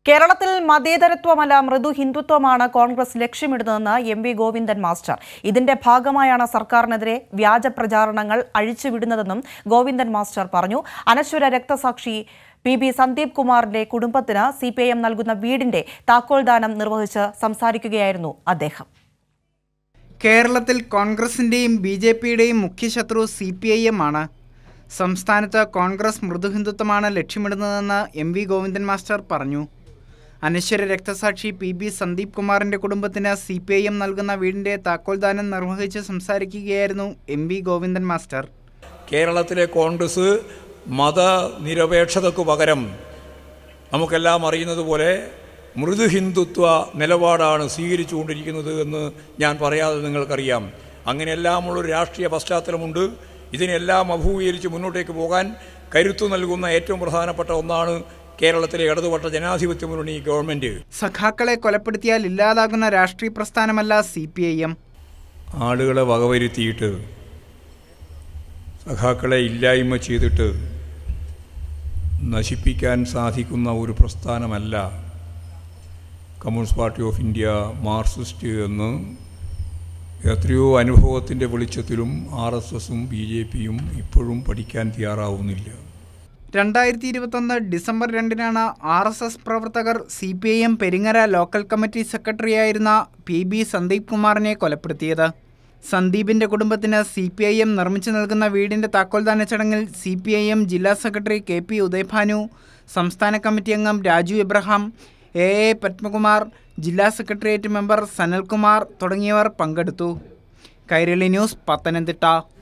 കേരളത്തിൽ മതേതരത്വമല്ല മൃദു ഹിന്ദുത്വമാണ് കോൺഗ്രസ് ലക്ഷ്യമിടുന്നതെന്ന് എം വി ഗോവിന്ദൻ മാസ്റ്റർ ഇതിന്റെ ഭാഗമായാണ് സർക്കാരിനെതിരെ വ്യാജ പ്രചാരണങ്ങൾ അഴിച്ചുവിടുന്നതെന്നും ഗോവിന്ദൻ മാസ്റ്റർ പറഞ്ഞു അനശ്വര രക്തസാക്ഷി പി ബി സന്ദീപ് കുമാറിന്റെ കുടുംബത്തിന് സി പി ഐ എം നൽകുന്ന വീടിന്റെ താക്കോൽദാനം നിർവഹിച്ച് സംസാരിക്കുകയായിരുന്നു അദ്ദേഹം കേരളത്തിൽ കോൺഗ്രസിൻ്റെയും ബി ജെ പിയുടെയും മുഖ്യശത്രു സി പി ഐ എം ആണ് സംസ്ഥാനത്ത് കോൺഗ്രസ് മൃദുഹിന്ദുത്വമാണ് ലക്ഷ്യമിടുന്നതെന്ന് എം വി ഗോവിന്ദൻ മാസ്റ്റർ പറഞ്ഞു അനശ്വര രക്തസാക്ഷി പി ബി സന്ദീപ് കുമാറിൻ്റെ കുടുംബത്തിന് സി പി ഐ എം നൽകുന്ന വീടിൻ്റെ താക്കോൽദാനം നിർവഹിച്ച് സംസാരിക്കുകയായിരുന്നു എം വി ഗോവിന്ദൻ മാസ്റ്റർ കേരളത്തിലെ കോൺഗ്രസ് മതനിരപേക്ഷതയ്ക്കു പകരം നമുക്കെല്ലാം അറിയുന്നത് പോലെ മൃദു ഹിന്ദുത്വ നിലപാടാണ് സ്വീകരിച്ചുകൊണ്ടിരിക്കുന്നത് എന്ന് ഞാൻ പറയാതെ നിങ്ങൾക്കറിയാം അങ്ങനെയെല്ലാമുള്ളൊരു രാഷ്ട്രീയ പശ്ചാത്തലമുണ്ട് ഇതിനെല്ലാം അഭിമുഖീകരിച്ച് മുന്നോട്ടേക്ക് പോകാൻ കരുത്തു നൽകുന്ന ഏറ്റവും പ്രധാനപ്പെട്ട ഒന്നാണ് കേരളത്തിലെ ഇടതുപക്ഷ ജനാധിപത്യ മുന്നണി ഗവൺമെൻറ് സഖാക്കളെ കൊലപ്പെടുത്തിയാൽ ഇല്ലാതാകുന്ന രാഷ്ട്രീയ പ്രസ്ഥാനമല്ല സി പി ഐ എം ആളുകളെ വകവരുത്തിയിട്ട് സഖാക്കളെ ഇല്ലായ്മ ചെയ്തിട്ട് നശിപ്പിക്കാൻ സാധിക്കുന്ന ഒരു പ്രസ്ഥാനമല്ല communist party of India Marxist എന്ന് എത്രയോ അനുഭവത്തിൻ്റെ വെളിച്ചത്തിലും ആർ എസ് എസും ബി ജെ പിയും ഇപ്പോഴും പഠിക്കാൻ തയ്യാറാവുന്നില്ല രണ്ടായിരത്തി ഇരുപത്തൊന്ന് ഡിസംബർ രണ്ടിനാണ് ആർ എസ് എസ് പ്രവർത്തകർ C P I M Peringara local committee സെക്രട്ടറിയായിരുന്ന പി ബി സന്ദീപ് കുമാറിനെ കൊലപ്പെടുത്തിയത് സന്ദീപിൻ്റെ കുടുംബത്തിന് സി പി ഐ എം നിർമ്മിച്ചു നൽകുന്ന വീടിൻ്റെ താക്കോൽദാന ചടങ്ങിൽ സി പി ഐ എം ജില്ലാ സെക്രട്ടറി കെ പി ഉദയഭാനു സംസ്ഥാന കമ്മിറ്റി അംഗം രാജു എബ്രഹാം എ എ പത്മകുമാർ ജില്ലാ സെക്രട്ടേറിയറ്റ് മെമ്പർ സനൽകുമാർ തുടങ്ങിയവർ പങ്കെടുത്തു കൈരളി ന്യൂസ് പത്തനംതിട്ട